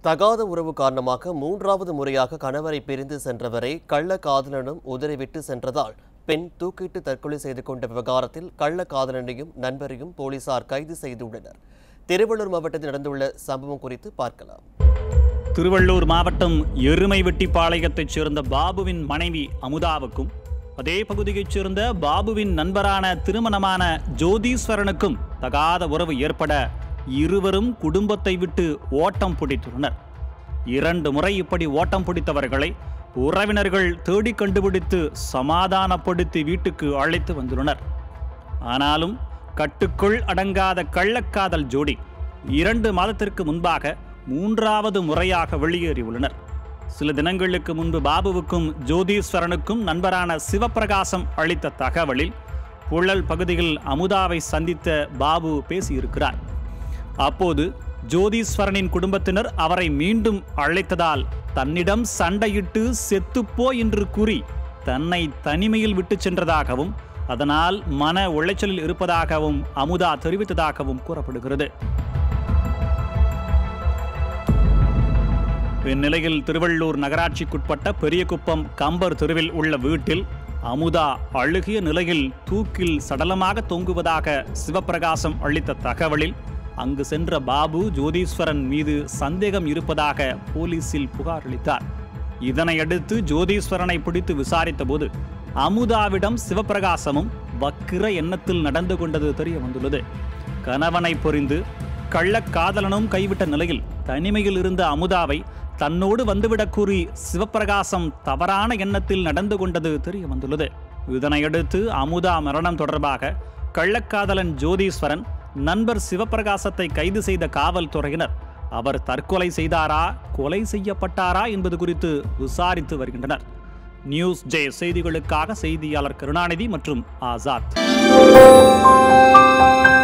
தகாத உறவு காரணமாக மூன்றாவது முறையாக கணவரை பிரிந்து சென்றவரை கள்ள காதலனும் உதறிவிட்டு சென்றதால் பெண் தூக்கிட்டு தற்கொலை செய்து கொண்ட விவகாரத்தில் கள்ள காதலனையும் நண்பரையும் போலீசார் கைது செய்துள்ளனர் திருவள்ளூர் மாவட்டத்தில் நடந்துள்ள சம்பவம் குறித்து பார்க்கலாம் திருவள்ளூர் மாவட்டம் எருமைவெட்டிப்பாளையத்தைச் சேர்ந்த பாபுவின் மனைவி அமுதாவுக்கும் அதே பகுதியைச் சேர்ந்த பாபுவின் நண்பரான திருமணமான ஜோதீஸ்வரனுக்கும் தகாத உறவு ஏற்பட இருவரும் குடும்பத்தை விட்டு ஓட்டம் பிடித்துள்ளனர் இரண்டு முறை இப்படி ஓட்டம் பிடித்தவர்களை உறவினர்கள் தேடி கண்டுபிடித்து சமாதானப்படுத்தி வீட்டுக்கு அழைத்து வந்துள்ளனர் ஆனாலும் கட்டுக்குள் அடங்காத கள்ளக்காதல் ஜோடி இரண்டு மாதத்திற்கு முன்பாக மூன்றாவது முறையாக வெளியேறியுள்ளனர் சில தினங்களுக்கு முன்பு பாபுவுக்கும் ஜோதீஸ்வரனுக்கும் நண்பரான சிவப்பிரகாசம் அளித்த தகவலில் புழல் பகுதியில் அமுதாவை சந்தித்த பாபு பேசியிருக்கிறார் அப்போது ஜோதீஸ்வரனின் குடும்பத்தினர் அவரை மீண்டும் அழைத்ததால் தன்னிடம் சண்டையிட்டு செத்துப்போ என்று கூறி தன்னை தனிமையில் விட்டுச் சென்றதாகவும் அதனால் மன உளைச்சலில் இருப்பதாகவும் அமுதா தெரிவித்ததாகவும் கூறப்படுகிறது இந்நிலையில் திருவள்ளூர் நகராட்சிக்குட்பட்ட பெரியகுப்பம் கம்பர் தெருவில் உள்ள வீட்டில் அமுதா அழுகிய நிலையில் தூக்கில் சடலமாக தொங்குவதாக சிவப்பிரகாசம் அளித்த தகவலில் அங்கு சென்ற பாபு ஜோதீஸ்வரன் மீது சந்தேகம் இருப்பதாக போலீசில் புகார் அளித்தார் இதனையடுத்து ஜோதீஸ்வரனை பிடித்து விசாரித்தபோது அமுதாவிடம் சிவப்பிரகாசமும் வக்கிர எண்ணத்தில் நடந்து கொண்டது தெரிய வந்துள்ளது கணவனை பொறிந்து கள்ளக்காதலனும் கைவிட்ட நிலையில் தனிமையில் இருந்த அமுதாவை தன்னோடு வந்துவிடக் கூறி சிவப்பிரகாசம் தவறான எண்ணத்தில் நடந்து கொண்டது தெரிய வந்துள்ளது இதனையடுத்து அமுதா மரணம் தொடர்பாக கள்ளக்காதலன் ஜோதீஸ்வரன் நண்பர் சிவப்பிரகாசத்தை கைது செய்த காவல்துறையினர் அவர் தற்கொலை செய்தாரா கொலை செய்யப்பட்டாரா என்பது குறித்து விசாரித்து வருகின்றனர் நியூஸ் ஜே செய்திகளுக்காக செய்தியாளர் கருணாநிதி மற்றும் ஆசாத்